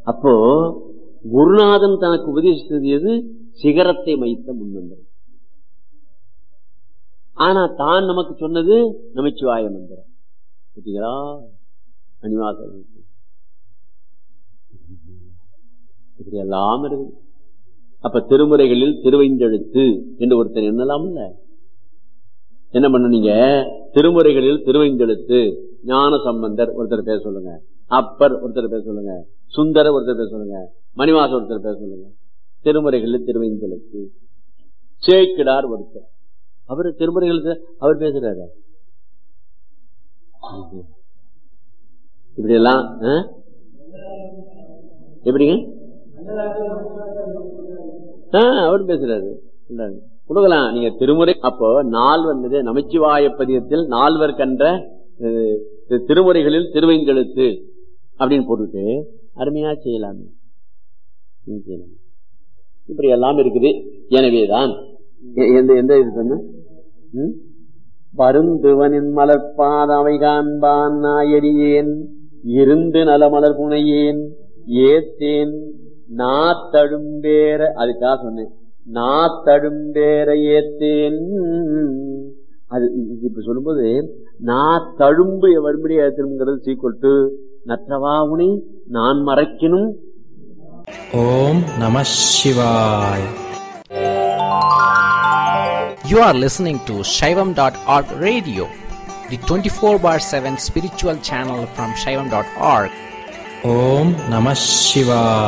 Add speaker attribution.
Speaker 1: அப்போ குருநாதன் தனக்கு உபதேசித்தது எது சிகரத்தை வைத்த முன்வந்தது ஆனா தான் நமக்கு சொன்னது நமச்சிவாய மந்திரம் பார்த்தீங்களா மணிவாசல் இப்படி எல்லாம் இருக்குது அப்ப திருமுறைகளில் திருவைந்தெழுத்து என்று ஒருத்தர் என்னலாம்ல என்ன பண்ண நீங்க திருமுறைகளில் திருவைந்தெழுத்து ஞான சம்பந்தர் ஒருத்தர் பேச சொல்லுங்க அப்பர் ஒருத்தர் பேச சொல்லுங்க சுந்தர ஒருத்தர் பேச சொல்லுங்க மணிவாச ஒருத்தர் பேச சொல்லுங்க திருமுறைகளில் திருவைந்தெழுத்து சேக்கிடார் ஒருத்தர் அவர் திருமுறைகளுக்கு அவர் பேசுறாரு இப்படி எல்லாம் எப்படிங்க அவர் பேசுறாரு கொடுக்கலாம் நீங்க திருமுறை அப்போ நாள் வந்தது நமச்சிவாய பதியத்தில் நால்வர் கன்ற திருமுறைகளில் திருவைந்தெழுத்து அப்படின்னு போட்டுட்டு அருமையா செய்யலாமே இப்படி எல்லாம் இருக்குது எனவேதான் எந்த எந்த இது சொன்ன பருந்துவனின் மலர்பாதவை காண்பான் நாயடியேன் இருந்து நலமலர் புனையேன் ஏத்தேன் நாத்தழும்பேர அதுக்காக சொன்னேன் நாத்தழும்பேர ஏத்தேன் அது இப்ப சொல்லும்போது நான் தழும்பு வரும்படி ஏத்தணுங்கிறது சீக்கொட்டு நற்றவா உனை நான் மறைக்கணும்
Speaker 2: ஓம் நம சிவாய் You are listening to Shaivam.org radio, the 24 bar 7 spiritual channel from Shaivam.org. Om Namah Shivaya.